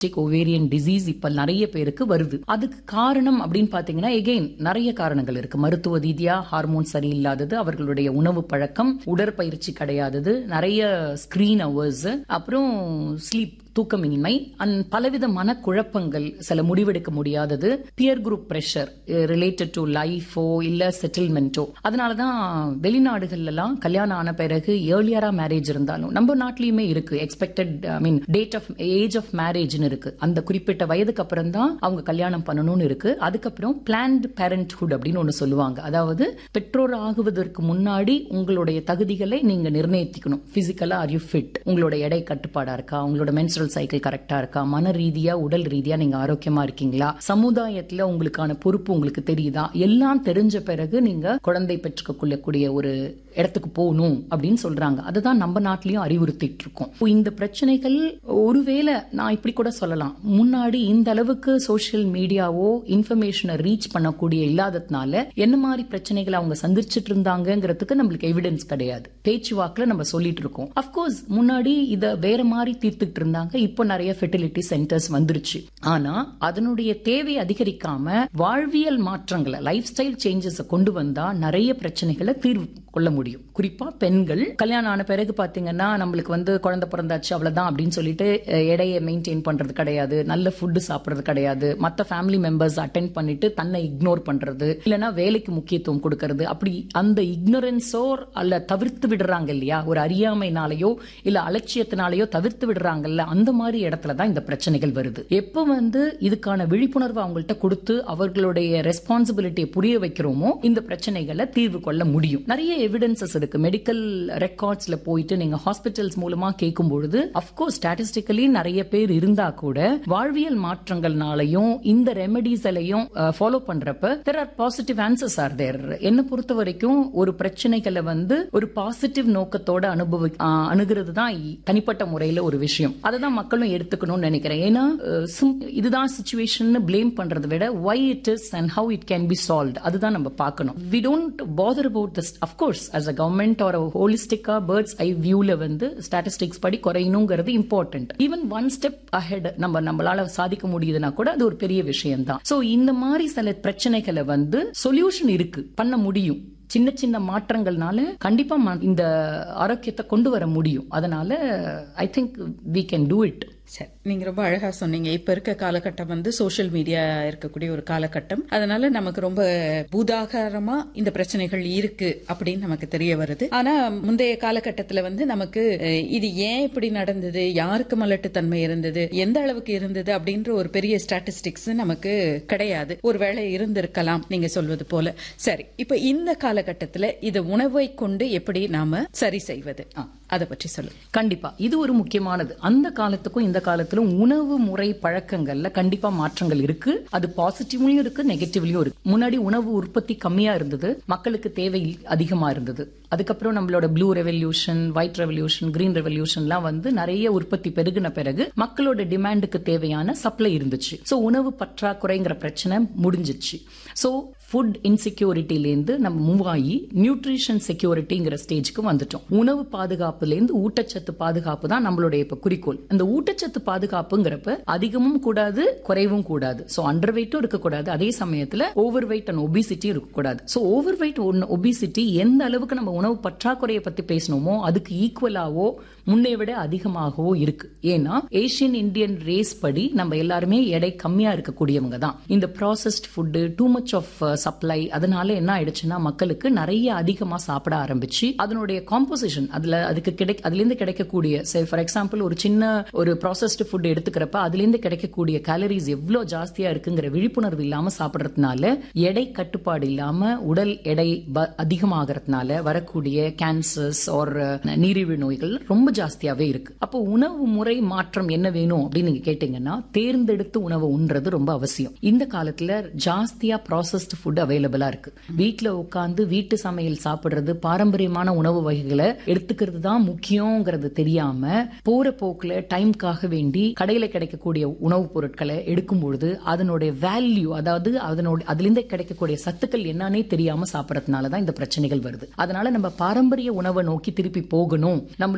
ovarian disease இப்ப நிறைய பேருக்கு வருது அதுக்கு காரணம் அப்படின்னு பாத்தீங்கன்னா எகெயின் நிறைய காரணங்கள் இருக்கு மருத்துவ ரீதியா ஹார்மோன் சரியில்லாதது அவர்களுடைய உணவு பழக்கம் உடற்பயிற்சி கிடையாதது நிறைய ஸ்கிரீன் அவர்ஸ் அப்புறம் ஸ்லீப் தூக்கமின்மை அண்ட் பலவித மனக்குழப்பங்கள் சில முடிவெடுக்க முடியாதது peer group pressure related to லைஃபோ இல்ல செட்டில்மெண்ட்டோ அதனாலதான் வெளிநாடுகள்ல எல்லாம் கல்யாணம் ஆன பிறகு ஏர்லியரா மேரேஜ் இருந்தாலும் நம்ம நாட்டிலயுமே இருக்கு expected I mean date of age of மேரேஜ்னு இருக்கு அந்த குறிப்பிட்ட வயதுக்கு அப்புறம் தான் அவங்க கல்யாணம் பண்ணணும்னு இருக்கு அதுக்கப்புறம் பிளான்ட் பேரண்ட்ஹுட் அப்படின்னு ஒண்ணு சொல்லுவாங்க அதாவது பெற்றோர் ஆகுவதற்கு முன்னாடி உங்களுடைய தகுதிகளை நீங்க நிர்ணயிக்கணும் பிசிக்கலா ஆர் யூ ஃபிட் உங்களோட எடை கட்டுப்பாடா இருக்கா உங்களோட மென்ஸ்ட்ரல் சைக்கிள் கரெக்டா இருக்கா மன ரீதியா உடல் ரீதியா நீங்க ஆரோக்கியமா இருக்கீங்களா சமுதாயத்துல உங்களுக்கான பொறுப்பு உங்களுக்கு தெரியுதா எல்லாம் தெரிஞ்ச பிறகு நீங்க குழந்தை பெற்றுக்க கொள்ளக்கூடிய ஒரு இடத்துக்கு போகணும் அப்படின்னு சொல்றாங்க அதுதான் நம்ம நாட்டிலயும் அறிவுறுத்திட்டு இருக்கோம் இந்த பிரச்சனைகள் ஒருவேளை நான் இப்படி கூட சொல்லலாம் முன்னாடி இந்த அளவுக்கு சோசியல் மீடியாவோ இன்ஃபர்மேஷனை ரீச் பண்ணக்கூடிய இல்லாததுனால என்ன மாதிரி பிரச்சனைகளை அவங்க சந்திச்சிட்டு இருந்தாங்கிறதுக்கு நம்மளுக்கு எவிடன்ஸ் கிடையாது பேச்சுவாக்குல நம்ம சொல்லிட்டு இருக்கோம் அப்கோர்ஸ் முன்னாடி இத வேற மாதிரி தீர்த்துட்டு இருந்தாங்க இப்போ நிறைய ஃபெர்டிலிட்டி சென்டர்ஸ் வந்துருச்சு ஆனா அதனுடைய தேவை அதிகரிக்காம வாழ்வியல் மாற்றங்களை லைஃப் ஸ்டைல் சேஞ்சஸ் கொண்டு வந்தா நிறைய பிரச்சனைகளை தீர்வு கொள்ள முடியும் குறிப்பா பெண்கள் கல்யாணம் ஆன பிறகு பாத்தீங்கன்னா நம்மளுக்கு வந்து குழந்தை பிறந்தாச்சு அவ்வளவுதான் அப்படின்னு சொல்லிட்டு எடையை மெயின்டைன் பண்றது கிடையாது நல்ல ஃபுட்டு சாப்பிடுறது கிடையாது மத்த ஃபேமிலி மெம்பர்ஸ் அட்டென்ட் பண்ணிட்டு தன்னை இக்னோர் பண்றது இல்லைன்னா வேலைக்கு முக்கியத்துவம் கொடுக்கறது அப்படி அந்த இக்னோரன்ஸோ அல்ல தவிர்த்து விடுறாங்க இல்லையா ஒரு அறியாமைனாலேயோ இல்ல அலட்சியத்தினாலேயோ தவிர்த்து விடுறாங்கல்ல அந்த மாதிரி இடத்துல தான் இந்த பிரச்சனைகள் வருது எப்ப வந்து இதுக்கான விழிப்புணர்வு அவங்கள்ட்ட கொடுத்து அவர்களுடைய ரெஸ்பான்சிபிலிட்டியை புரிய வைக்கிறோமோ இந்த பிரச்சனைகளை தீர்வு கொள்ள முடியும் நிறைய எவிடன்சஸ் இருக்கு மெடிக்கல் ரெக்கார்ட்ஸ்ல போயிட்டு நீங்க ஹாஸ்பிட்டல்ஸ் மூலமா கேட்கும் பொழுது அப்கோர்ஸ் ஸ்டாட்டிஸ்டிக்கலி நிறைய பேர் இருந்தா கூட வாழ்வியல் மாற்றங்கள்னாலையும் இந்த ரெமெடிஸ்லையும் ஃபாலோ பண்றப்ப there are positive answers are there என்ன பொறுத்த வரைக்கும் ஒரு பிரச்சனைகளை வந்து ஒரு பாசிட்டிவ் நோக்கத்தோட அனுபவி அணுகிறது தான் தனிப்பட்ட முறையில ஒரு விஷயம் அதை தான் மக்களும் எடுத்துக்கணும்னு நினைக்கிறேன் ஏன்னா இதுதான் சுச்சுவேஷன் பிளேம் பண்றதை விட why it is and how it can be solve அதுதான் நம்ம பார்க்கணும் we don't bother about this of course as a government ஒரு ஹோலிஸ்டிக்கா பேர்ட்ஸ் ஐ வியூல வந்து ஸ்டாட்டிஸ்டிக்ஸ் படி குறையணுங்கிறது important even one step ahead நம்ம நம்மளால சாதிக்க முடியுதுன்னா கூட அது ஒரு பெரிய விஷயம் தான் சோ இந்த மாதிரி சில பிரச்சனைகளை வந்து சொல்யூஷன் இருக்கு பண்ண முடியும் சின்ன சின்ன மாற்றங்கள்னால கண்டிப்பா இந்த ஆரோக்கியத்தை கொண்டு வர முடியும் அதனால I think we can do it சரி நீங்க ரொம்ப அழகா சொன்னீங்க இப்ப இருக்க காலகட்டம் வந்து சோசியல் மீடியா இருக்கக்கூடிய ஒரு காலகட்டம் அதனால நமக்கு ரொம்ப பூதாகாரமா இந்த பிரச்சனைகள் இருக்கு அப்படின்னு நமக்கு தெரிய வருது ஆனா முந்தைய காலகட்டத்துல வந்து நமக்கு இது ஏன் இப்படி நடந்தது யாருக்கு மலட்டுத்தன்மை இருந்தது எந்த அளவுக்கு இருந்தது அப்படின்ற ஒரு பெரிய ஸ்டாட்டிஸ்டிக்ஸ் நமக்கு கிடையாது ஒருவேளை இருந்திருக்கலாம் நீங்க சொல்வது போல சரி இப்ப இந்த காலகட்டத்துல இது உணவை கொண்டு எப்படி நாம சரி செய்வது அதை பற்றி சொல்லு கண்டிப்பா இது ஒரு முக்கியமானது அந்த காலத்துக்கும் இந்த காலத்திலும் உணவு முறை பழக்கங்கள்ல கண்டிப்பா மாற்றங்கள் இருக்கு அது பாசிட்டிவ்லயும் இருக்கு நெகட்டிவ்லயும் இருக்கு முன்னாடி உணவு உற்பத்தி கம்மியா இருந்தது மக்களுக்கு தேவை அதிகமா இருந்தது அதுக்கப்புறம் நம்மளோட blue revolution white revolution green ரெவல்யூஷன்லாம் வந்து நிறைய உற்பத்தி பெருகின பிறகு மக்களோட டிமாண்டுக்கு தேவையான சப்ளை இருந்துச்சு சோ உணவு பற்றாக்குறைங்கிற பிரச்சனை முடிஞ்சிச்சு சோ ஃபுட் இன்செக்யூரிட்டிலேருந்து நம்ம மூவ் ஆகி நியூட்ரிஷன் செக்யூரிட்டிங்கிற ஸ்டேஜ்க்கு வந்துட்டோம் உணவு பாதுகாப்புலேருந்து ஊட்டச்சத்து பாதுகாப்பு தான் நம்மளுடைய இப்ப குறிக்கோள் இந்த ஊட்டச்சத்து பாதுகாப்புங்கிறப்ப அதிகமும் கூடாது குறைவும் கூடாது சோ அண்டர் வெயிட்டும் இருக்கக்கூடாது அதே சமயத்துல ஓவர் வெயிட் அண்ட் ஒபிசிட்டி இருக்கக்கூடாது சோ ஓவர் வெயிட் ஒபிசிட்டி எந்த அளவுக்கு நம்ம உணவு பற்றாக்குறையை பத்தி பேசணுமோ அதுக்கு ஈக்குவலாவோ முன்னை விட அதிகமாகவோ இருக்கு ஏன்னா ஏசியன் இந்தியன் ரேஸ் படி நம்ம எல்லாருமே எடை கம்மியா இருக்கக்கூடியவங்க தான் இந்த processed food too much of supply அதனால என்ன ஆயிடுச்சுன்னா மக்களுக்கு நிறைய அதிகமா சாப்பிட ஆரம்பிச்சு அதனுடைய காம்போசிஷன் அதுல அதுக்கு கிடை அதுல இருந்து கிடைக்கக்கூடிய ஃபார் எக்ஸாம்பிள் ஒரு சின்ன ஒரு ப்ராசஸ்டு ஃபுட் எடுத்துக்கிறப்ப அதுல இருந்து கிடைக்கக்கூடிய கேலரிஸ் எவ்வளவு ஜாஸ்தியா இருக்குங்கிற விழிப்புணர்வு இல்லாம சாப்பிடறதுனால எடை கட்டுப்பாடு இல்லாம உடல் எடை அதிகமாகறதுனால வரக்கூடிய கேன்சர்ஸ் ஆர் நீரிழிவு நோய்கள் ரொம்ப ஜாஸ்தியாவே இருக்கு அப்போ உணவு முறை மாற்றம் என்ன வேணும் அப்படின்னு நீங்க கேட்டீங்கன்னா தேர்ந்தெடுத்து உணவு உண்றது ரொம்ப அவசியம் இந்த காலத்துல ஜாஸ்தியா ப்ராசஸ்டு ஃபுட் அவைலபிளா இருக்கு வீட்டுல உட்காந்து வீட்டு சமையல் சாப்பிடுறது பாரம்பரியமான உணவு வகைகளை எடுத்துக்கிறது தான் முக்கியங்கிறது தெரியாம போற போக்குல டைம்காக வேண்டி கடையில கிடைக்கக்கூடிய உணவுப் பொருட்களை எடுக்கும் பொழுது அதனுடைய வேல்யூ அதாவது அதனோட அதுல இருந்து கிடைக்கக்கூடிய சத்துக்கள் என்னன்னே தெரியாம சாப்பிடறதுனாலதான் இந்த பிரச்சனைகள் வருது அதனால நம்ம பாரம்பரிய உணவை நோக்கி திருப்பி போகணும் நம்மளுடைய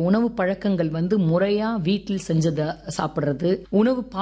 உணவு பழக்கங்கள் வந்து முறையா வீட்டில் செஞ்சத சாப்பிடுறது உணவு